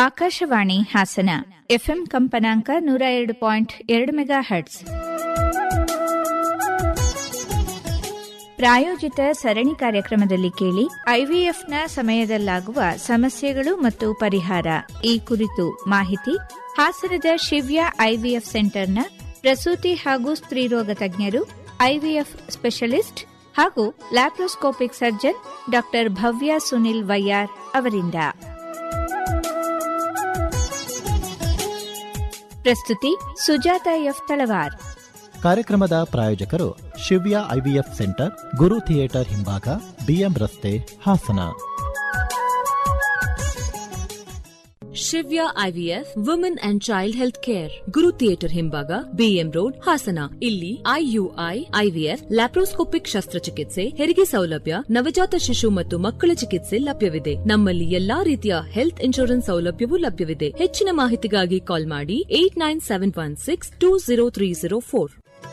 Akashvani Hassan FM ಕಂಪನಾಂಕ ನೂರ ಎರಡು ಪಾಯಿಂಟ್ ಎರಡು ಮೆಗಾ ಹರ್ಟ್ಸ್ ಪ್ರಾಯೋಜಿತ ಸರಣಿ ಕಾರ್ಯಕ್ರಮದಲ್ಲಿ ಕೇಳಿ ಐವಿಎಫ್ನ ಸಮಯದಲ್ಲಾಗುವ ಸಮಸ್ಯೆಗಳು ಮತ್ತು ಪರಿಹಾರ ಈ ಕುರಿತು ಮಾಹಿತಿ ಹಾಸನದ ಶಿವ್ಯ ಐವಿಎಫ್ ಸೆಂಟರ್ನ ಪ್ರಸೂತಿ ಹಾಗೂ ಸ್ತ್ರೀರೋಗ ತಜ್ಞರು ಐವಿಎಫ್ ಸ್ಪೆಷಲಿಸ್ಟ್ ಹಾಗೂ laparoscopic surgeon doctor Bhavya Sunil Vaiyar ಅವರಿಂದ ಪ್ರಸ್ತುತಿ ಸುಜಾತ ಎಫ್ ತಳವಾರ್ ಕಾರ್ಯಕ್ರಮದ ಪ್ರಾಯೋಜಕರು Shivya I V F centre Guru theatre ಹಿಂಭಾಗ ಬಿಎಂ ರಸ್ತೆ Hassan Shivya I V F women and child health care Guru theatre ಹಿಂಭಾಗ ಬಿಎಂ ರೋಡ್ ಹಾಸನ ಇಲ್ಲಿ ಐಯುಐ ಐವಿಎಫ್ ಲ್ಯಾಪ್ರೋಸ್ಕೋಪಿಕ್ ಶಸ್ತ್ರಚಿಕಿತ್ಸೆ ಹೆರಿಗೆ ಸೌಲಭ್ಯ ನವಜಾತ ಶಿಶು ಮತ್ತು ಮಕ್ಕಳ ಚಿಕಿತ್ಸೆ ಲಭ್ಯವಿದೆ ನಮ್ಮಲ್ಲಿ ಎಲ್ಲಾ ರೀತಿಯ ಹೆಲ್ತ್ ಇನ್ಶೂರೆನ್ಸ್ ಸೌಲಭ್ಯವೂ ಲಭ್ಯವಿದೆ ಹೆಚ್ಚಿನ ಮಾಹಿತಿಗಾಗಿ ಕಾಲ್ ಮಾಡಿ eight nine seven one six two zero three zero four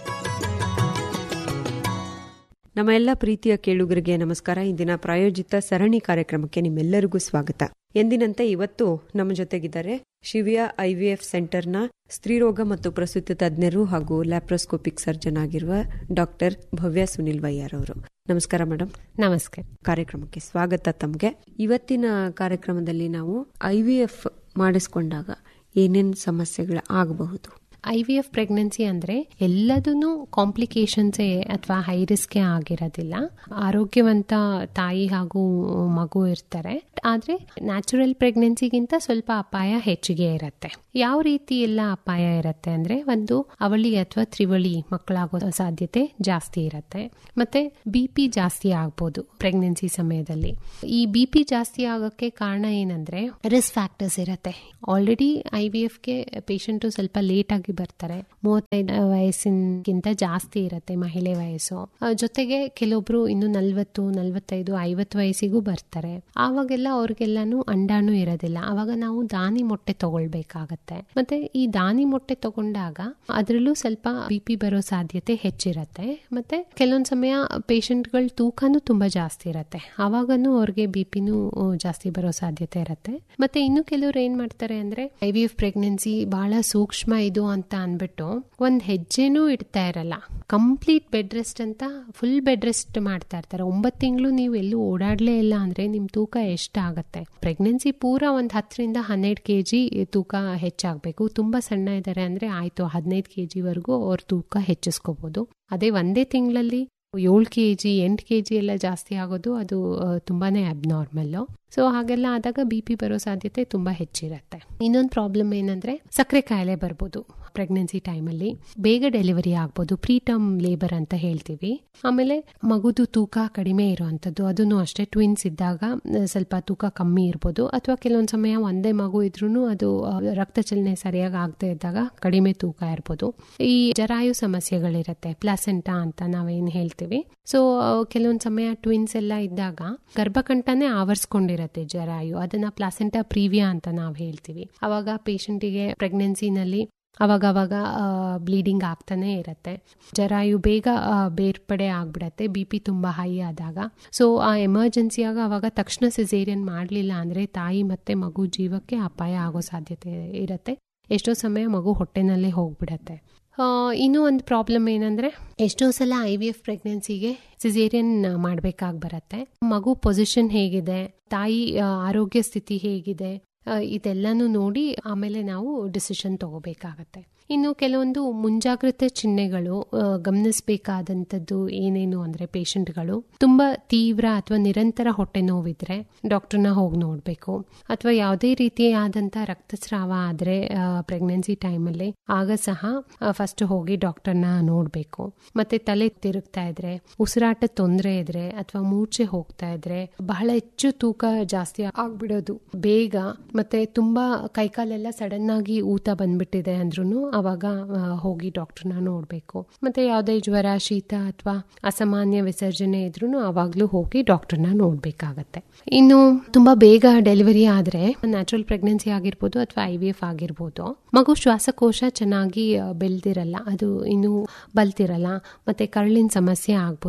ನಮ್ಮ ಎಲ್ಲ ಪ್ರೀತಿಯ ಕೇಳುಗರಿಗೆ ನಮಸ್ಕಾರ ಇಂದಿನ ಪ್ರಾಯೋಜಿತ ಸರಣಿ ಕಾರ್ಯಕ್ರಮಕ್ಕೆ ನಿಮ್ಮೆಲ್ಲರಿಗೂ ಸ್ವಾಗತ ಎಂದಿನಂತೆ ಇವತ್ತು ನಮ್ಮ ಜೊತೆಗಿದ್ದಾರೆ ಶಿವಿಯ ಐವಿಎಫ್ ಸೆಂಟರ್ನ ಸ್ತ್ರೀರೋಗ ಮತ್ತು ಪ್ರಸೂತಿ ತಜ್ಞರು ಹಾಗೂ ಲ್ಯಾಪ್ರೋಸ್ಕೋಪಿಕ್ ಸರ್ಜನ್ ಆಗಿರುವ ಡಾಕ್ಟರ್ ಭವ್ಯ ಸುನಿಲ್ ವೈಯಾರ್ ಅವರು ನಮಸ್ಕಾರ ಮೇಡಮ್ ನಮಸ್ಕಾರ ಕಾರ್ಯಕ್ರಮಕ್ಕೆ ಸ್ವಾಗತ ತಮಗೆ ಇವತ್ತಿನ ಕಾರ್ಯಕ್ರಮದಲ್ಲಿ ನಾವು ಐವಿಎಫ್ ಮಾಡಿಸ್ಕೊಂಡಾಗ ಏನೇನು ಸಮಸ್ಯೆಗಳು ಆಗಬಹುದು ಐ ವಿ ಎಫ್ ಪ್ರೆಗ್ನೆನ್ಸಿ ಅಂದ್ರೆ ಎಲ್ಲದೂ ಕಾಂಪ್ಲಿಕೇಶನ್ಸೇ ಅಥವಾ ಹೈ ರಿಸ್ಕ್ ಆಗಿರೋದಿಲ್ಲ ಆರೋಗ್ಯವಂತ ತಾಯಿ ಹಾಗೂ ಮಗು ಇರ್ತಾರೆ ಆದ್ರೆ ನ್ಯಾಚುರಲ್ ಪ್ರೆಗ್ನೆನ್ಸಿಗಿಂತ ಸ್ವಲ್ಪ ಅಪಾಯ ಹೆಚ್ಚಿಗೆ ಇರುತ್ತೆ ಯಾವ ರೀತಿ ಎಲ್ಲ ಅಪಾಯ ಇರುತ್ತೆ ಅಂದ್ರೆ ಒಂದು ಅವಳಿ ಅಥವಾ ತ್ರಿವಳಿ ಮಕ್ಕಳಾಗೋ ಸಾಧ್ಯತೆ ಜಾಸ್ತಿ ಇರುತ್ತೆ ಮತ್ತೆ ಬಿ ಪಿ ಜಾಸ್ತಿ ಆಗ್ಬೋದು ಪ್ರೆಗ್ನೆನ್ಸಿ ಸಮಯದಲ್ಲಿ ಈ ಬಿ ಪಿ ಜಾಸ್ತಿ ಆಗೋಕ್ಕೆ ಕಾರಣ ಏನಂದ್ರೆ ರಿಸ್ಕ್ ಫ್ಯಾಕ್ಟರ್ಸ್ ಇರುತ್ತೆ ಆಲ್ರೆಡಿ ಐ ವಿ ಎಫ್ಗೆ ಪೇಷಂಟು ಸ್ವಲ್ಪ ಲೇಟ್ ಆಗಿ ಬರ್ತಾರೆ ಮೂವತ್ತೈದು ವಯಸ್ಸಿನಗಿಂತ ಜಾಸ್ತಿ ಇರುತ್ತೆ ಮಹಿಳೆ ವಯಸ್ಸು ಜೊತೆಗೆ ಕೆಲವೊಬ್ರು ಇನ್ನು ನಲ್ವತ್ತು ನಲ್ವತ್ತೈದು ಐವತ್ತು ವಯಸ್ಸಿಗೂ ಬರ್ತಾರೆ ಆವಾಗೆಲ್ಲ ಅವ್ರಿಗೆಲ್ಲಾನು ಅಂಡಾನು ಇರೋದಿಲ್ಲ ಅವಾಗ ನಾವು ದಾನಿ ಮೊಟ್ಟೆ ತಗೊಳ್ಬೇಕಾಗತ್ತೆ ಮತ್ತೆ ಈ ದಾನಿ ಮೊಟ್ಟೆ ತಗೊಂಡಾಗ ಅದರಲ್ಲೂ ಸ್ವಲ್ಪ ಬಿ ಪಿ ಬರೋ ಸಾಧ್ಯತೆ ಹೆಚ್ಚಿರತ್ತೆ ಮತ್ತೆ ಕೆಲವೊಂದ್ ಸಮಯ ಪೇಷಂಟ್ಗಳ ತೂಕನೂ ತುಂಬಾ ಜಾಸ್ತಿ ಇರತ್ತೆ ಆವಾಗನು ಅವ್ರಿಗೆ ಬಿ ಪಿನೂ ಜಾಸ್ತಿ ಬರೋ ಸಾಧ್ಯತೆ ಇರತ್ತೆ ಮತ್ತೆ ಇನ್ನು ಕೆಲವ್ರು ಏನ್ ಮಾಡ್ತಾರೆ ಅಂದ್ರೆ ಐ ವಿ ಎಫ್ ಪ್ರೆಗ್ನೆನ್ಸಿ ಬಹಳ ಸೂಕ್ಷ್ಮ ಇದು ಅಂತ ಅನ್ಬಿಟ್ಟು ಒಂದ್ ಹೆಜ್ಜೆನೂ ಇಡ್ತಾ ಇರಲ್ಲ ಕಂಪ್ಲೀಟ್ ಬೆಡ್ ರೆಸ್ಟ್ ಅಂತ ಫುಲ್ ಬೆಡ್ ರೆಸ್ಟ್ ಮಾಡ್ತಾ ಇರ್ತಾರೆ ಒಂಬತ್ತು ತಿಂಗಳು ನೀವು ಎಲ್ಲೂ ಓಡಾಡ್ಲೇ ಇಲ್ಲ ಅಂದ್ರೆ ನಿಮ್ ತೂಕ ಎಷ್ಟಾಗತ್ತೆ ಪ್ರೆಗ್ನೆನ್ಸಿ ಪೂರ ಒಂದ್ ಹತ್ತರಿಂದ ಹನ್ನೆರಡು ಕೆ ಜಿ ತೂಕ ಹೆಚ್ಚಾಗಬೇಕು ತುಂಬಾ ಸಣ್ಣ ಇದ್ದಾರೆ ಅಂದ್ರೆ ಆಯ್ತು ಹದಿನೈದು ಕೆ ಜಿವರೆಗೂ ಅವ್ರ ತೂಕ ಹೆಚ್ಚಿಸ್ಕೋಬಹುದು ಅದೇ ಒಂದೇ ತಿಂಗಳಲ್ಲಿ ಏಳು ಕೆ ಜಿ ಎಂಟು ಕೆ ಜಿ ಎಲ್ಲ ಜಾಸ್ತಿ ಆಗೋದು ಅದು ತುಂಬಾನೇ ಅಬ್ನಾರ್ಮಲ್ ಸೊ ಹಾಗೆಲ್ಲ ಆದಾಗ ಬಿ ಪಿ ಬರೋ ಸಾಧ್ಯತೆ ತುಂಬಾ ಹೆಚ್ಚಿರುತ್ತೆ ಇನ್ನೊಂದು ಪ್ರಾಬ್ಲಮ್ ಏನಂದ್ರೆ ಸಕ್ಕರೆ ಕಾಯಿಲೆ ಬರ್ಬೋದು ಪ್ರೆಗ್ನೆನ್ಸಿ ಟೈಮಲ್ಲಿ ಬೇಗ ಡೆಲಿವರಿ ಆಗ್ಬೋದು ಪ್ರೀ ಟರ್ಮ್ ಲೇಬರ್ ಅಂತ ಹೇಳ್ತೀವಿ ಆಮೇಲೆ ಮಗುದು ತೂಕ ಕಡಿಮೆ ಇರುವಂತದ್ದು ಅದನ್ನು ಅಷ್ಟೇ ಟ್ವಿನ್ಸ್ ಇದ್ದಾಗ ಸ್ವಲ್ಪ ತೂಕ ಕಮ್ಮಿ ಇರ್ಬೋದು ಅಥವಾ ಕೆಲವೊಂದು ಸಮಯ ಒಂದೇ ಮಗು ಇದ್ರೂ ಅದು ರಕ್ತ ಚಲನೆ ಸರಿಯಾಗಿ ಆಗದೆ ಇದ್ದಾಗ ಕಡಿಮೆ ತೂಕ ಇರ್ಬೋದು ಈ ಜರಾಯು ಸಮಸ್ಯೆಗಳಿರುತ್ತೆ ಪ್ಲಾಸೆಂಟಾ ಅಂತ ನಾವೇನ್ ಹೇಳ್ತೀವಿ ಸೊ ಕೆಲವೊಂದು ಸಮಯ ಟ್ವಿನ್ಸ್ ಎಲ್ಲ ಇದ್ದಾಗ ಗರ್ಭಕಂಠನೇ ಆವರಿಸ್ಕೊಂಡಿರತ್ತೆ ಜರಾಯು ಅದನ್ನ ಪ್ಲಾಸೆಂಟಾ ಪ್ರೀವಿಯಾ ಅಂತ ನಾವು ಹೇಳ್ತೀವಿ ಅವಾಗ ಪೇಷಂಟಿಗೆ ಪ್ರೆಗ್ನೆನ್ಸಿನಲ್ಲಿ ಅವಾಗ ಅವಾಗ ಬ್ಲೀಡಿಂಗ್ ಆಗ್ತಾನೆ ಇರತ್ತೆ ಜರಾಯು ಬೇಗ ಬೇರ್ಪಡೆ ಆಗ್ಬಿಡತ್ತೆ ಬಿ ಪಿ ತುಂಬಾ ಹೈ ಆದಾಗ ಸೊ ಆ ಎಮರ್ಜೆನ್ಸಿಯಾಗ ಅವಾಗ ತಕ್ಷಣ ಸಿಸೇರಿಯನ್ ಮಾಡಲಿಲ್ಲ ಅಂದ್ರೆ ತಾಯಿ ಮತ್ತೆ ಮಗು ಜೀವಕ್ಕೆ ಅಪಾಯ ಆಗೋ ಸಾಧ್ಯತೆ ಇರತ್ತೆ ಎಷ್ಟೋ ಸಮಯ ಮಗು ಹೊಟ್ಟೆನಲ್ಲೇ ಹೋಗ್ಬಿಡತ್ತೆ ಇನ್ನೂ ಒಂದು ಪ್ರಾಬ್ಲಮ್ ಏನಂದ್ರೆ ಎಷ್ಟೋ ಸಲ ಐ ವಿ ಎಫ್ ಪ್ರೆಗ್ನೆನ್ಸಿಗೆ ಸಿಸೇರಿಯನ್ ಮಾಡ್ಬೇಕಾಗಿ ಬರತ್ತೆ ಮಗು ಪೊಸಿಷನ್ ಹೇಗಿದೆ ತಾಯಿ ಆರೋಗ್ಯ ಸ್ಥಿತಿ ಹೇಗಿದೆ ಇದೆಲ್ಲಾನು ನೋಡಿ ಆಮೇಲೆ ನಾವು ಡಿಸಿಷನ್ ತಗೋಬೇಕಾಗತ್ತೆ ಇನ್ನು ಕೆಲವೊಂದು ಮುಂಜಾಗ್ರತೆ ಚಿಹ್ನೆಗಳು ಗಮನಿಸಬೇಕಾದಂಥದ್ದು ಏನೇನು ಅಂದ್ರೆ ಪೇಷಂಟ್ಗಳು ತುಂಬಾ ತೀವ್ರ ಅಥವಾ ನಿರಂತರ ಹೊಟ್ಟೆ ನೋವಿದ್ರೆ ಡಾಕ್ಟರ್ನ ಹೋಗಿ ನೋಡ್ಬೇಕು ಅಥವಾ ಯಾವುದೇ ರೀತಿಯಾದಂಥ ರಕ್ತಸ್ರಾವ ಆದ್ರೆ ಪ್ರೆಗ್ನೆನ್ಸಿ ಟೈಮಲ್ಲಿ ಆಗ ಸಹ ಫಸ್ಟ್ ಹೋಗಿ ಡಾಕ್ಟರ್ನ ನೋಡ್ಬೇಕು ಮತ್ತೆ ತಲೆ ತಿರುಗ್ತಾ ಇದ್ರೆ ಉಸಿರಾಟ ತೊಂದರೆ ಇದ್ರೆ ಅಥವಾ ಮೂರ್ಛೆ ಹೋಗ್ತಾ ಇದ್ರೆ ಬಹಳ ಹೆಚ್ಚು ತೂಕ ಜಾಸ್ತಿ ಆಗ್ಬಿಡೋದು ಬೇಗ ಮತ್ತೆ ತುಂಬಾ ಕೈಕಾಲೆಲ್ಲ ಸಡನ್ ಆಗಿ ಊತ ಬಂದ್ಬಿಟ್ಟಿದೆ ಅಂದ್ರೂ ಅವಾಗ ಹೋಗಿ ಡಾಕ್ಟರ್ನ ನೋಡ್ಬೇಕು ಮತ್ತೆ ಯಾವುದೇ ಜ್ವರ ಶೀತ ಅಥವಾ ಅಸಾಮಾನ್ಯ ವಿಸರ್ಜನೆ ಇದ್ರೂ ಅವಾಗ್ಲೂ ಹೋಗಿ ಡಾಕ್ಟರ್ನ ನೋಡ್ಬೇಕಾಗತ್ತೆ ಇನ್ನು ತುಂಬಾ ಬೇಗ ಡೆಲಿವರಿ ಆದ್ರೆ ನ್ಯಾಚುರಲ್ ಪ್ರೆಗ್ನೆನ್ಸಿ ಆಗಿರ್ಬೋದು ಅಥವಾ ಐ ವಿ ಎಫ್ ಆಗಿರ್ಬೋದು ಮಗು ಶ್ವಾಸಕೋಶ ಚೆನ್ನಾಗಿ ಬೆಳೆದಿರಲ್ಲ ಅದು ಇನ್ನು ಬಲ್ತಿರಲ್ಲ ಮತ್ತೆ ಕರಳಿನ ಸಮಸ್ಯೆ ಆಗ್ಬೋದು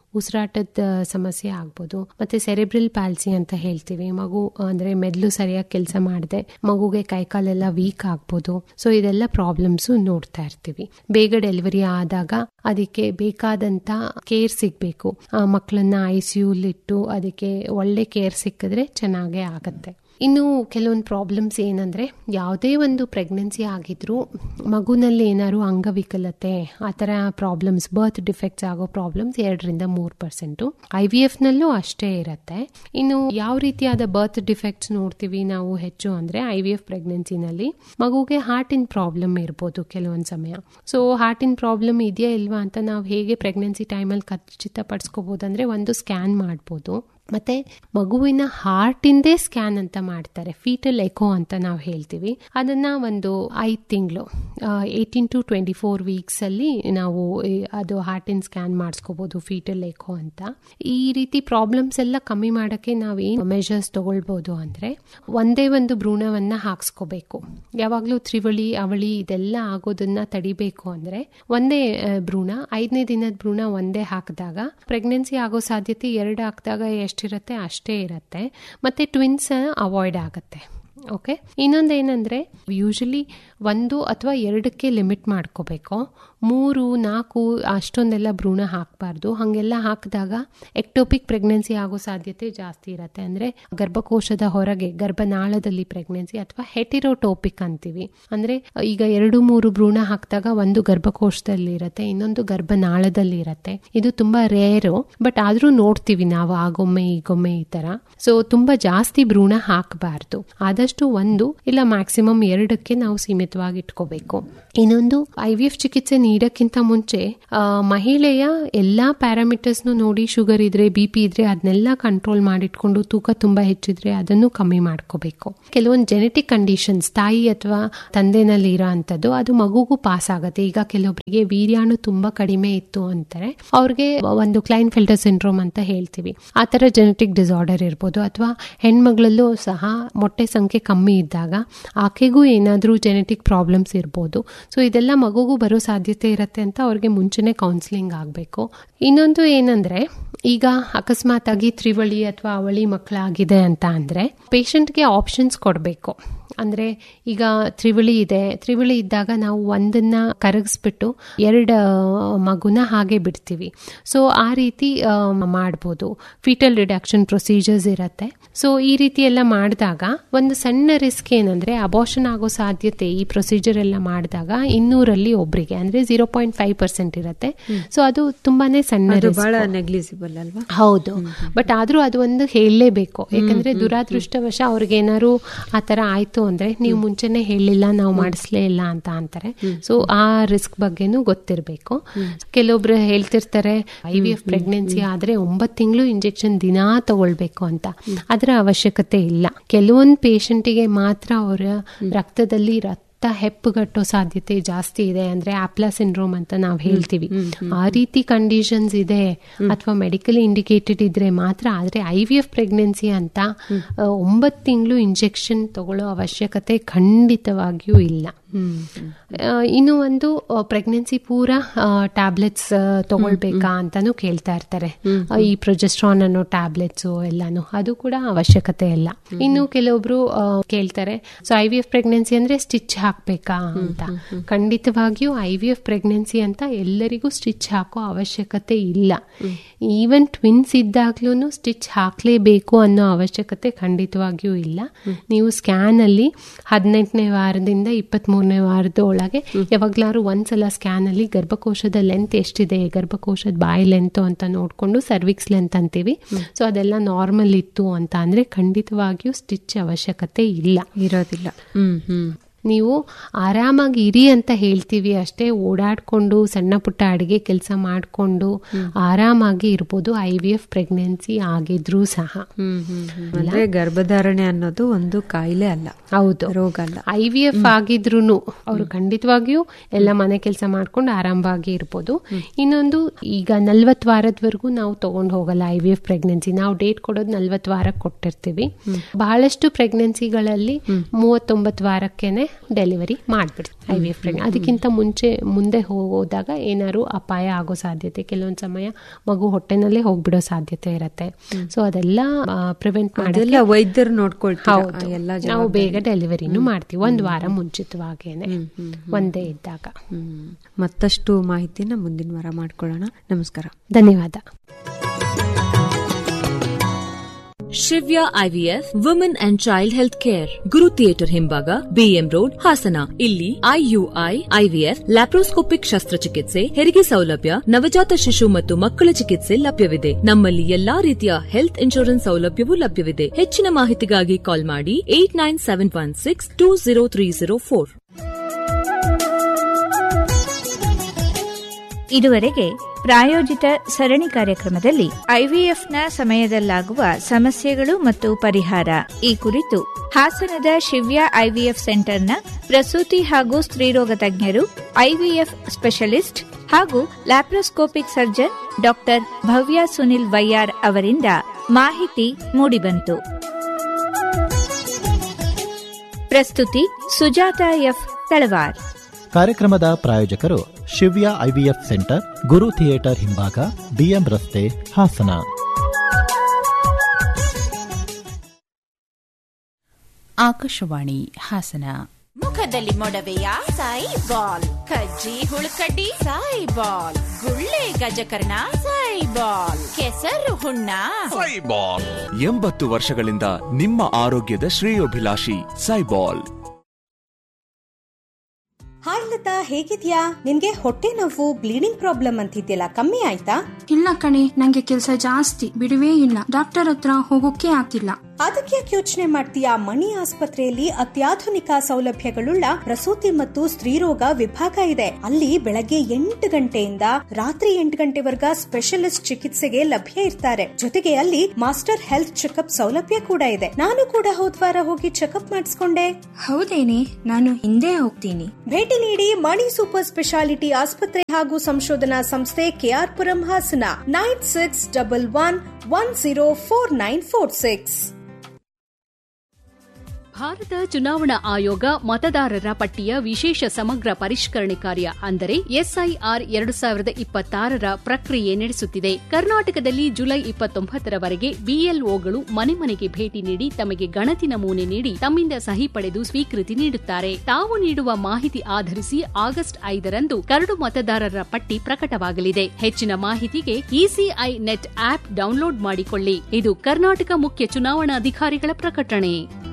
ಉಸಿರಾಟದ ಸಮಸ್ಯೆ ಆಗ್ಬೋದು ಮತ್ತೆ ಸೆರೆಬ್ರಲ್ ಪ್ಯಾಲ್ಸಿ ಅಂತ ಹೇಳ್ತೀವಿ ಮಗು ಅಂದ್ರೆ ಮೆದ್ಲು ಸರಿಯಾಗಿ ಕೆಲಸ ಮಾಡದೆ ಮಗುಗೆ ಕೈಕಾಲೆಲ್ಲ ವೀಕ್ ಆಗ್ಬೋದು ಸೊ ಇದೆಲ್ಲ ಪ್ರಾಬ್ಲಮ್ಸ್ ನೋಡ್ತಾ ಇರ್ತೀವಿ ಬೇಗ ಡೆಲಿವರಿ ಆದಾಗ ಅದಕ್ಕೆ ಬೇಕಾದಂತ ಕೇರ್ ಸಿಗ್ಬೇಕು ಆ ಮಕ್ಕಳನ್ನ ಐ ಸಿ ಇಟ್ಟು ಅದಕ್ಕೆ ಒಳ್ಳೆ ಕೇರ್ ಸಿಕ್ಕಿದ್ರೆ ಚೆನ್ನಾಗೇ ಆಗತ್ತೆ ಇನ್ನು ಕೆಲವೊಂದು ಪ್ರಾಬ್ಲಮ್ಸ್ ಏನಂದ್ರೆ ಯಾವುದೇ ಒಂದು ಪ್ರೆಗ್ನೆನ್ಸಿ ಆಗಿದ್ರು ಮಗುನಲ್ಲಿ ಏನಾದ್ರು ಅಂಗವಿಕಲತೆ ಆ ಥರ ಪ್ರಾಬ್ಲಮ್ಸ್ ಬರ್ತ್ ಡಿಫೆಕ್ಟ್ಸ್ ಆಗೋ ಪ್ರಾಬ್ಲಮ್ಸ್ ಎರಡರಿಂದ ಮೂರು ಪರ್ಸೆಂಟು ಐ ವಿ ಎಫ್ ನಲ್ಲೂ ಅಷ್ಟೇ ಇರುತ್ತೆ ಇನ್ನು ಯಾವ ರೀತಿಯಾದ ಬರ್ತ್ ಡಿಫೆಕ್ಟ್ಸ್ ನೋಡ್ತೀವಿ ನಾವು ಹೆಚ್ಚು ಅಂದ್ರೆ ಐ ವಿ ಎಫ್ ಪ್ರೆಗ್ನೆನ್ಸಿನಲ್ಲಿ ಮಗುಗೆ ಹಾರ್ಟಿನ ಪ್ರಾಬ್ಲಮ್ ಇರ್ಬೋದು ಕೆಲವೊಂದು ಸಮಯ ಸೊ ಹಾರ್ಟಿನ ಪ್ರಾಬ್ಲಮ್ ಇದೆಯಾ ಇಲ್ವಾ ಅಂತ ನಾವು ಹೇಗೆ ಪ್ರೆಗ್ನೆನ್ಸಿ ಟೈಮಲ್ಲಿ ಖಚಿತಪಡಿಸ್ಕೋಬಹುದು ಅಂದ್ರೆ ಒಂದು ಸ್ಕ್ಯಾನ್ ಮಾಡ್ಬೋದು ಮತ್ತೆ ಮಗುವಿನ ಹಾರ್ಟಿಂದೇ ಸ್ಕ್ಯಾನ್ ಅಂತ ಮಾಡ್ತಾರೆ ಫೀಟಲ್ ಎಕೋ ಅಂತ ನಾವು ಹೇಳ್ತೀವಿ ಅದನ್ನ ಒಂದು ಐದು ತಿಂಗಳು eighteen to twenty four weeks ಅಲ್ಲಿ ನಾವು ಅದು ಹಾರ್ಟಿನ ಸ್ಕ್ಯಾನ್ ಮಾಡಿಸ್ಕೋಬಹುದು ಫೀಟಲ್ ಎಕೋ ಅಂತ ಈ ರೀತಿ ಪ್ರಾಬ್ಲಮ್ಸ್ ಎಲ್ಲ ಕಮ್ಮಿ ಮಾಡೋಕ್ಕೆ ನಾವು ಏನು ಮೆಷರ್ಸ್ ತಗೊಳ್ಬೋದು ಅಂದ್ರೆ ಒಂದೇ ಒಂದು ಭ್ರೂಣವನ್ನ ಹಾಕ್ಸ್ಕೋಬೇಕು ಯಾವಾಗಲೂ ತ್ರಿವಳಿ ಅವಳಿ ಇದೆಲ್ಲ ಆಗೋದನ್ನ ತಡಿಬೇಕು ಅಂದ್ರೆ ಒಂದೇ ಭ್ರೂಣ ಐದನೇ ದಿನದ ಭ್ರೂಣ ಒಂದೇ ಹಾಕಿದಾಗ ಪ್ರೆಗ್ನೆನ್ಸಿ ಆಗೋ ಸಾಧ್ಯತೆ ಎರಡು ಹಾಕಿದಾಗ ಎಷ್ಟಿರುತ್ತೆ ಅಷ್ಟೇ ಇರುತ್ತೆ ಮತ್ತೆ ಟ್ವಿನ್ಸ್ ಅವಾಯ್ಡ್ ಆಗುತ್ತೆ ಓಕೆ ಇನ್ನೊಂದೇನೆಂದ್ರೆ ಯೂಶಲಿ ಒಂದು ಅಥವಾ ಎರಡಕ್ಕೆ ಲಿಮಿಟ್ ಮಾಡ್ಕೋಬೇಕು ಮೂರು ನಾಲ್ಕು ಅಷ್ಟೊಂದೆಲ್ಲ ಭ್ರೂಣ ಹಾಕಬಾರ್ದು ಹಾಗೆಲ್ಲ ಹಾಕಿದಾಗ ಎಕ್ಟೋಪಿಕ್ ಪ್ರೆಗ್ನೆನ್ಸಿ ಆಗೋ ಸಾಧ್ಯತೆ ಜಾಸ್ತಿ ಇರುತ್ತೆ ಅಂದರೆ ಗರ್ಭಕೋಶದ ಹೊರಗೆ ಗರ್ಭನಾಳದಲ್ಲಿ ಪ್ರೆಗ್ನೆನ್ಸಿ ಅಥವಾ ಹೆಟಿರೋಟೋಪಿಕ್ ಅಂತೀವಿ ಅಂದರೆ ಈಗ ಎರಡು ಮೂರು ಭ್ರೂಣ ಹಾಕಿದಾಗ ಒಂದು ಗರ್ಭಕೋಶದಲ್ಲಿ ಇರುತ್ತೆ ಇನ್ನೊಂದು ಗರ್ಭನಾಳದಲ್ಲಿ ಇರುತ್ತೆ ಇದು ತುಂಬಾ ರೇರು ಬಟ್ ಆದರೂ ನೋಡ್ತೀವಿ ನಾವು ಆಗೊಮ್ಮೆ ಈಗೊಮ್ಮೆ ಈ ತರ ಸೊ ತುಂಬಾ ಜಾಸ್ತಿ ಭ್ರೂಣ ಹಾಕಬಾರ್ದು ಆದಷ್ಟು ಒಂದು ಇಲ್ಲ ಮ್ಯಾಕ್ಸಿಮಮ್ ಎರಡಕ್ಕೆ ನಾವು ಸೀಮಿತವಾಗಿ ಇಟ್ಕೋಬೇಕು ಇನ್ನೊಂದು ಐ ವಿ ಎಫ್ ಚಿಕಿತ್ಸೆ ನೀಡಕ್ಕಿಂತ ಮುಂಚೆ ಮಹಿಳೆಯ ಎಲ್ಲಾ ಪ್ಯಾರಾಮೀಟರ್ಸ್ ನೋಡಿ ಶುಗರ್ ಇದ್ರೆ ಬಿ ಪಿ ಇದ್ರೆ ಅದನ್ನೆಲ್ಲ ಕಂಟ್ರೋಲ್ ಮಾಡಿಟ್ಕೊಂಡು ತೂಕ ತುಂಬಾ ಹೆಚ್ಚಿದ್ರೆ ಅದನ್ನು ಕಮ್ಮಿ ಮಾಡ್ಕೋಬೇಕು ಕೆಲವೊಂದು ಜೆನೆಟಿಕ್ ಕಂಡೀಷನ್ಸ್ ತಾಯಿ ಅಥವಾ ತಂದೆನಲ್ಲಿ ಇರೋ ಅಂತದ್ದು ಅದು ಮಗುಗೂ ಪಾಸ್ ಆಗುತ್ತೆ ಈಗ ಕೆಲವೊಬ್ಬರಿಗೆ ವೀರ್ಯಾಣು ತುಂಬಾ ಕಡಿಮೆ ಇತ್ತು ಅಂತಾರೆ ಅವ್ರಿಗೆ ಒಂದು ಕ್ಲೈನ್ ಫಿಲ್ಟರ್ ಸಿಂಡ್ರೋಮ್ ಅಂತ ಹೇಳ್ತೀವಿ ಆ ತರ ಜೆನೆಟಿಕ್ ಡಿಸಾರ್ಡರ್ ಇರ್ಬೋದು ಅಥವಾ ಹೆಣ್ಮಗಳಲ್ಲೂ ಸಹ ಮೊಟ್ಟೆ ಸಂಖ್ಯೆ ಕಮ್ಮಿ ಇದ್ದಾಗ ಆಕೆಗೂ ಏನಾದರೂ ಜೆನೆಟಿಕ್ ಪ್ರಾಬ್ಲಮ್ಸ್ ಇರ್ಬೋದು ಸೊ ಇದೆಲ್ಲ ಮಗುಗೂ ಬರೋ ಸಾಧ್ಯತೆ ಇರುತ್ತೆ ಅಂತ ಅವ್ರಿಗೆ ಮುಂಚೆನೆ ಕೌನ್ಸಿಲಿಂಗ್ ಆಗಬೇಕು ಇನ್ನೊಂದು ಏನಂದ್ರೆ ಈಗ ಅಕಸ್ಮಾತ್ ಆಗಿ ತ್ರಿವಳಿ ಅಥವಾ ಅವಳಿ ಮಕ್ಕಳಾಗಿದೆ ಅಂತ ಅಂದ್ರೆ ಪೇಷಂಟ್ಗೆ ಆಪ್ಷನ್ಸ್ ಕೊಡಬೇಕು ಅಂದ್ರೆ ಈಗ ತ್ರಿವಳಿ ಇದೆ ತ್ರಿವಳಿ ಇದ್ದಾಗ ನಾವು ಒಂದನ್ನ ಕರಗಿಸ್ಬಿಟ್ಟು ಎರಡು ಮಗುನ ಹಾಗೆ ಬಿಡ್ತೀವಿ ಸೊ ಆ ರೀತಿ ಮಾಡ್ಬೋದು ಫೀಟಲ್ ರಿಡಕ್ಷನ್ ಪ್ರೊಸೀಜರ್ಸ್ ಇರತ್ತೆ ಸೊ ಈ ರೀತಿ ಎಲ್ಲ ಮಾಡಿದಾಗ ಒಂದು ಸಣ್ಣ ರಿಸ್ಕ್ ಏನಂದ್ರೆ ಅಬೋಷನ್ ಆಗೋ ಸಾಧ್ಯತೆ ಈ ಪ್ರೊಸೀಜರ್ ಎಲ್ಲ ಮಾಡಿದಾಗ ಇನ್ನೂರಲ್ಲಿ ಒಬ್ರಿಗೆ ಅಂದ್ರೆ ಜೀರೋ ಪಾಯಿಂಟ್ ಫೈವ್ ಪರ್ಸೆಂಟ್ ಇರುತ್ತೆ ಸೊ ಅದು ತುಂಬಾನೇ ಸಣ್ಣ ಬಹಳ ನೆಗ್ಲಿಸಿಬಲ್ ಅಲ್ವಾ ಹೌದು ಬಟ್ ಆದ್ರೂ ಅದು ಒಂದು ಹೇಳಲೇಬೇಕು ಯಾಕಂದ್ರೆ ದುರಾದೃಷ್ಟವಶ ಅವ್ರಿಗೆ ಏನಾದ್ರು ಆ ತರ ಆಯ್ತು ಅಂದ್ರೆ ನೀವು ಮುಂಚೆನೆ ಹೇಳಿಲ್ಲ ನಾವು ಮಾಡಿಸ್ಲೇ ಇಲ್ಲ ಅಂತ ಅಂತಾರೆ ಸೊ ಆ ರಿಸ್ಕ್ ಬಗ್ಗೆನೂ ಗೊತ್ತಿರಬೇಕು ಕೆಲವೊಬ್ರು ಹೇಳ್ತಿರ್ತಾರೆ ಐ ವಿ ಎಫ್ ಪ್ರೆಗ್ನೆನ್ಸಿ ಆದ್ರೆ ಒಂಬತ್ತು ತಿಂಗಳು ಇಂಜೆಕ್ಷನ್ ದಿನಾ ತಗೊಳ್ಬೇಕು ಅಂತ ಅದರ ಅವಶ್ಯಕತೆ ಇಲ್ಲ ಕೆಲವೊಂದು ಪೇಷಂಟಿಗೆ ಮಾತ್ರ ಅವರ ರಕ್ತದಲ್ಲಿ ರಕ್ತ ಹೆಪ್ಪುಗಟ್ಟೋ ಸಾಧ್ಯತೆ ಜಾಸ್ತಿ ಇದೆ ಅಂದ್ರೆ ಆಪ್ಲಾ ಸಿಂಡ್ರೋಮ್ ಅಂತ ನಾವು ಹೇಳ್ತೀವಿ ಆ ರೀತಿ ಕಂಡೀಷನ್ಸ್ ಇದೆ ಅಥವಾ ಮೆಡಿಕಲ್ ಇಂಡಿಕೇಟೆಡ್ ಇದ್ರೆ ಮಾತ್ರ ಆದ್ರೆ ಐ ವಿ ಎಫ್ ಪ್ರೆಗ್ನೆನ್ಸಿ ಅಂತ ಒಂಬತ್ತು ತಿಂಗಳು ಇಂಜೆಕ್ಷನ್ ತಗೊಳ್ಳೋ ಅವಶ್ಯಕತೆ ಖಂಡಿತವಾಗಿಯೂ ಇಲ್ಲ ಇನ್ನು ಒಂದು ಪ್ರೆಗ್ನೆನ್ಸಿ ಪೂರ ಟ್ಯಾಬ್ಲೆಟ್ಸ್ ತಗೊಳ್ಬೇಕಾ ಅಂತಾನು ಕೇಳ್ತಾ ಇರ್ತಾರೆ ಈ ಪ್ರೊಜೆಸ್ಟ್ರಾನ್ ಅನ್ನೋ ಟ್ಯಾಬ್ಲೆಟ್ಸ್ ಎಲ್ಲಾನು ಅದು ಕೂಡ ಅವಶ್ಯಕತೆ ಇಲ್ಲ ಇನ್ನು ಕೆಲವೊಬ್ರು ಕೇಳ್ತಾರೆ so I V F pregnancy ಅಂದ್ರೆ ಸ್ಟಿಚ್ ಹಾಕ್ಬೇಕಾ ಅಂತ ಖಂಡಿತವಾಗಿಯೂ ಐ ವಿ ಎಫ್ ಪ್ರೆಗ್ನೆನ್ಸಿ ಅಂತ ಎಲ್ಲರಿಗೂ ಸ್ಟಿಚ್ ಹಾಕೋ ಅವಶ್ಯಕತೆ ಇಲ್ಲ ಈವನ್ ಟ್ವಿನ್ಸ್ ಇದ್ದಾಗ್ಲೂ ಸ್ಟಿಚ್ ಹಾಕ್ಲೇಬೇಕು ಅನ್ನೋ ಅವಶ್ಯಕತೆ ಖಂಡಿತವಾಗಿಯೂ ಇಲ್ಲ ನೀವು ಸ್ಕ್ಯಾನ್ ಅಲ್ಲಿ ಹದಿನೆಂಟನೇ ವಾರದಿಂದ ಇಪ್ಪತ್ತ್ ಮೂರನೇ ವಾರದ ಒಳಗೆ ಯಾವಾಗ್ಲಾರು ಒಂದ್ಸಲ ಸ್ಕ್ಯಾನ್ ಅಲ್ಲಿ ಗರ್ಭಕೋಶದ ಲೆಂತ್ ಎಷ್ಟಿದೆ ಗರ್ಭಕೋಶದ ಬಾಯಿ ಲೆಂತ್ ಅಂತ ನೋಡ್ಕೊಂಡು ಸರ್ವಿಕ್ಸ್ ಲೆಂತ್ ಅಂತೀವಿ ಸೊ ಅದೆಲ್ಲ ನಾರ್ಮಲ್ ಇತ್ತು ಅಂತ ಅಂದ್ರೆ ಖಂಡಿತವಾಗಿಯೂ ಸ್ಟಿಚ್ ಅವಶ್ಯಕತೆ ಇಲ್ಲ ಇರೋದಿಲ್ಲ ಹ್ಮ್ ಹ್ಮ್ ನೀವು ಆರಾಮಾಗಿ ಇರಿ ಅಂತ ಹೇಳ್ತೀವಿ ಅಷ್ಟೇ ಓಡಾಡ್ಕೊಂಡು ಸಣ್ಣ ಪುಟ್ಟ ಅಡಿಗೆ ಕೆಲಸ ಮಾಡಿಕೊಂಡು ಆರಾಮಾಗಿ ಇರ್ಬೋದು ಐ ವಿ ಎಫ್ ಪ್ರೆಗ್ನೆನ್ಸಿ ಆಗಿದ್ರೂ ಸಹ ಅಂದ್ರೆ ಗರ್ಭಧಾರಣೆ ಅನ್ನೋದು ಒಂದು ಕಾಯಿಲೆ ಅಲ್ಲ ಹೌದು ರೋಗ ಅಲ್ಲ ಐ ವಿ ಎಫ್ ಆಗಿದ್ರು ಅವರು ಖಂಡಿತವಾಗಿಯೂ ಎಲ್ಲ ಮನೆ ಕೆಲಸ ಮಾಡ್ಕೊಂಡು ಆರಾಮವಾಗಿ ಇರ್ಬೋದು ಇನ್ನೊಂದು ಈಗ ನಲ್ವತ್ ವಾರದವರೆಗೂ ನಾವು ತಗೊಂಡು ಹೋಗಲ್ಲ ಐ ವಿ ಎಫ್ ಪ್ರೆಗ್ನೆನ್ಸಿ ನಾವು ಡೇಟ್ ಕೊಡೋದು ನಲ್ವತ್ ವಾರಕ್ಕೆ ಕೊಟ್ಟಿರ್ತೀವಿ ಬಹಳಷ್ಟು ಪ್ರೆಗ್ನೆನ್ಸಿಗಳಲ್ಲಿ ಮೂವತ್ತೊಂಬತ್ತು ವಾರಕ್ಕೆನೆ ಡೆಲಿವರಿ ಮಾಡ್ಬಿಡ್ತೀವಿ ಐ ವಿ ಎಫ್ ಪ್ರೆಗ್ನೆಂಟ್ ಅದಕ್ಕಿಂತ ಮುಂಚೆ ಮುಂದೆ ಹೋದಾಗ ಏನಾದ್ರು ಅಪಾಯ ಆಗೋ ಸಾಧ್ಯತೆ ಕೆಲವೊಂದು ಸಮಯ ಮಗು ಹೊಟ್ಟೆನಲ್ಲೇ ಹೋಗ್ಬಿಡೋ ಸಾಧ್ಯತೆ ಇರತ್ತೆ ಸೊ ಅದೆಲ್ಲ ಪ್ರಿವೆಂಟ್ ಅದೆಲ್ಲ ಮಾಡೋದಕ್ಕೆ ವೈದ್ಯರು ನೋಡ್ಕೊಳ್ತಾರೆ ಹೌದು ಎಲ್ಲ ನಾವು ಬೇಗ ಡೆಲಿವರಿನೂ ಮಾಡ್ತೀವಿ ಒಂದು ವಾರ ಮುಂಚಿತವಾಗೇನೆ ಒಂದೇ ಇದ್ದಾಗ ಮತ್ತಷ್ಟು ಮಾಹಿತಿನ ಮುಂದಿನ ವಾರ ಮಾಡ್ಕೊಳ್ಳೋಣ ನಮಸ್ಕಾರ ಧನ್ಯವಾದ Shivya I V F women and child health care Guru theatre ಹಿಂಭಾಗ ಬಿಎಂ ರೋಡ್ ಹಾಸನ ಇಲ್ಲಿ ಐಯುಐ ಐವಿಎಫ್ ಲ್ಯಾಪ್ರೋಸ್ಕೋಪಿಕ್ ಶಸ್ತ್ರಚಿಕಿತ್ಸೆ ಹೆರಿಗೆ ಸೌಲಭ್ಯ ನವಜಾತ ಶಿಶು ಮತ್ತು ಮಕ್ಕಳ ಚಿಕಿತ್ಸೆ ಲಭ್ಯವಿದೆ ನಮ್ಮಲ್ಲಿ ಎಲ್ಲಾ ರೀತಿಯ ಹೆಲ್ತ್ ಇನ್ಶೂರೆನ್ಸ್ ಸೌಲಭ್ಯವೂ ಲಭ್ಯವಿದೆ ಹೆಚ್ಚಿನ ಮಾಹಿತಿಗಾಗಿ ಕಾಲ್ ಮಾಡಿ eight nine seven one six two zero three zero four ಇದುವರೆಗೆ ಪ್ರಾಯೋಜಿತ ಸರಣಿ ಕಾರ್ಯಕ್ರಮದಲ್ಲಿ ಐವಿಎಫ್ನ ಸಮಯದಲ್ಲಾಗುವ ಸಮಸ್ಯೆಗಳು ಮತ್ತು ಪರಿಹಾರ ಈ ಕುರಿತು ಹಾಸನದ ಶಿವ್ಯ ಐವಿಎಫ್ ಸೆಂಟರ್ನ ಪ್ರಸೂತಿ ಹಾಗೂ ಸ್ತ್ರೀರೋಗ ತಜ್ಞರು ಐವಿಎಫ್ ಸ್ಪೆಷಲಿಸ್ಟ್ ಹಾಗೂ laparoscopic surgeon doctor Bhavya Sunil Vaiyar ಅವರಿಂದ ಮಾಹಿತಿ ಮೂಡಿಬಂತು ಪ್ರಸ್ತುತಿ ಸುಜಾತ ಎಫ್ ತಳವಾರ್ ಕಾರ್ಯಕ್ರಮದ ಪ್ರಾಯೋಜಕರು Shivya I V F centre Guru theatre ಹಿಂಭಾಗ ಬಿಎಂ ರಸ್ತೆ ಹಾಸನ ಆಕಾಶವಾಣಿ ಹಾಸನ ಮುಖದಲ್ಲಿ ಮೊಡವೆಯ ಸಾಯಿ ಬಾಲ್ ಕಜ್ಜಿ ಹುಳುಕಡ್ಡಿ ಸಾಯಿ ಬಾಲ್ ಗುಳ್ಳೆ ಗಜಕರ್ಣ ಸಾಯಿ ಬಾಲ್ ಕೆಸರು ಹುಣ್ಣ ಸೈಬಾಲ್ ಎಂಬತ್ತು ವರ್ಷಗಳಿಂದ ನಿಮ್ಮ ಆರೋಗ್ಯದ ಶ್ರೇಯೋಭಿಲಾಷಿ ಸೈಬಾಲ್ ಹಾಯ್ ಲತಾ ಹೇಗಿದ್ಯಾ ನಿನ್ಗೆ ಹೊಟ್ಟೆ ನೋವು ಬ್ಲೀಡಿಂಗ್ ಪ್ರಾಬ್ಲಮ್ ಅಂತಿದ್ಯಲ್ಲ ಕಮ್ಮಿ ಆಯ್ತಾ ಇಲ್ಲ ಕಣೆ ನಂಗೆ ಕೆಲ್ಸ ಜಾಸ್ತಿ ಬಿಡುವೇ ಇಲ್ಲ ಡಾಕ್ಟರ್ ಹತ್ರ ಹೋಗೋಕೆ ಆಗ್ತಿಲ್ಲ ಅದಕ್ಕೆ ಯಾಕೆ ಯೋಚನೆ ಮಾಡ್ತೀಯಾ ಮಣಿ ಆಸ್ಪತ್ರೆಯಲ್ಲಿ ಅತ್ಯಾಧುನಿಕ ಸೌಲಭ್ಯಗಳುಳ್ಳ ಪ್ರಸೂತಿ ಮತ್ತು ಸ್ತ್ರೀರೋಗ ವಿಭಾಗ ಇದೆ ಅಲ್ಲಿ ಬೆಳಗ್ಗೆ ಎಂಟು ಗಂಟೆಯಿಂದ ರಾತ್ರಿ ಎಂಟು ಗಂಟೆವರೆಗ ಸ್ಪೆಷಲಿಸ್ಟ್ ಚಿಕಿತ್ಸೆಗೆ ಲಭ್ಯ ಇರ್ತಾರೆ ಜೊತೆಗೆ ಅಲ್ಲಿ ಮಾಸ್ಟರ್ ಹೆಲ್ತ್ ಚೆಕಪ್ ಸೌಲಭ್ಯ ಕೂಡ ಇದೆ ನಾನು ಕೂಡ ಹೋದ್ವಾರ ಹೋಗಿ ಚೆಕಪ್ ಮಾಡಿಸ್ಕೊಂಡೆ ಹೌದೇನೆ ನಾನು ಹಿಂದೆ ಹೋಗ್ತೀನಿ ಭೇಟಿ ನೀಡಿ ಮಣಿ ಸೂಪರ್ ಸ್ಪೆಷಾಲಿಟಿ ಆಸ್ಪತ್ರೆ ಹಾಗೂ ಸಂಶೋಧನಾ ಸಂಸ್ಥೆ KR Puram Hassan nine six double one one zero four nine four six Bharat ಚುನಾವಣಾ ಆಯೋಗ ಮತದಾರರ ಪಟ್ಟಿಯ ವಿಶೇಷ ಸಮಗ್ರ ಪರಿಷ್ಕರಣೆ ಕಾರ್ಯ ಅಂದರೆ ಎಸ್ಐಆರ್ ಎರಡು ಸಾವಿರದ ಇಪ್ಪತ್ತಾರರ ಪ್ರಕ್ರಿಯೆ ನಡೆಸುತ್ತಿದೆ ಕರ್ನಾಟಕದಲ್ಲಿ ಜುಲೈ ಇಪ್ಪತ್ತೊಂಬತ್ತರವರೆಗೆ ಬಿಎಲ್ಒಗಳು ಮನೆ ಮನೆಗೆ ಭೇಟಿ ನೀಡಿ ತಮಗೆ ಗಣತಿ ನಮೂನೆ ನೀಡಿ ತಮ್ಮಿಂದ ಸಹಿ ಪಡೆದು ಸ್ವೀಕೃತಿ ನೀಡುತ್ತಾರೆ ತಾವು ನೀಡುವ ಮಾಹಿತಿ ಆಧರಿಸಿ ಆಗಸ್ಟ್ ಐದರಂದು ಕರಡು ಮತದಾರರ ಪಟ್ಟಿ ಪ್ರಕಟವಾಗಲಿದೆ ಹೆಚ್ಚಿನ ಮಾಹಿತಿಗೆ ಇಸಿಐ ನೆಟ್ ಆಪ್ ಡೌನ್ಲೋಡ್ ಮಾಡಿಕೊಳ್ಳಿ ಇದು ಕರ್ನಾಟಕ ಮುಖ್ಯ ಚುನಾವಣಾಧಿಕಾರಿಗಳ ಪ್ರಕಟಣೆ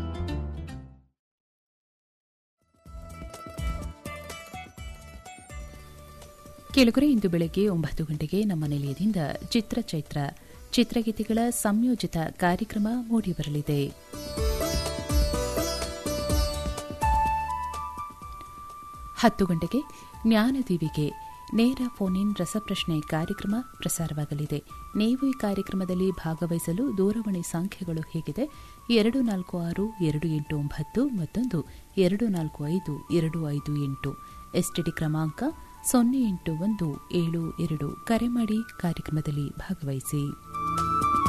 ಕೇಳುಗರೆ ಇಂದು ಬೆಳಗ್ಗೆ ಒಂಬತ್ತು ಗಂಟೆಗೆ ನಮ್ಮ ನಿಲಯದಿಂದ ಚಿತ್ರಚೈತ್ರ ಚಿತ್ರಗೀತೆಗಳ ಸಂಯೋಜಿತ ಕಾರ್ಯಕ್ರಮ ಮೂಡಿಬರಲಿದೆ ಹತ್ತು ಗಂಟೆಗೆ ಜ್ಞಾನದೀವಿಗೆ ನೇರ ಫೋನ್ ಇನ್ ರಸಪ್ರಶ್ನೆ ಕಾರ್ಯಕ್ರಮ ಪ್ರಸಾರವಾಗಲಿದೆ ನೀವು ಈ ಕಾರ್ಯಕ್ರಮದಲ್ಲಿ ಭಾಗವಹಿಸಲು ದೂರವಾಣಿ ಸಂಖ್ಯೆಗಳು ಹೇಗಿದೆ ಎರಡು ನಾಲ್ಕು ಆರು ಎರಡು ಎಂಟು ಒಂಬತ್ತು ಮತ್ತೊಂದು ಎರಡು ನಾಲ್ಕು ಐದು ಎರಡು ಐದು ಎಂಟು ಎಸ್ಟಿಡಿ ಕ್ರಮಾಂಕ ಸೊನ್ನೆ ಎಂಟು ಒಂದು ಏಳು ಎರಡು ಕರೆ ಮಾಡಿ ಕಾರ್ಯಕ್ರಮದಲ್ಲಿ ಭಾಗವಹಿಸಿ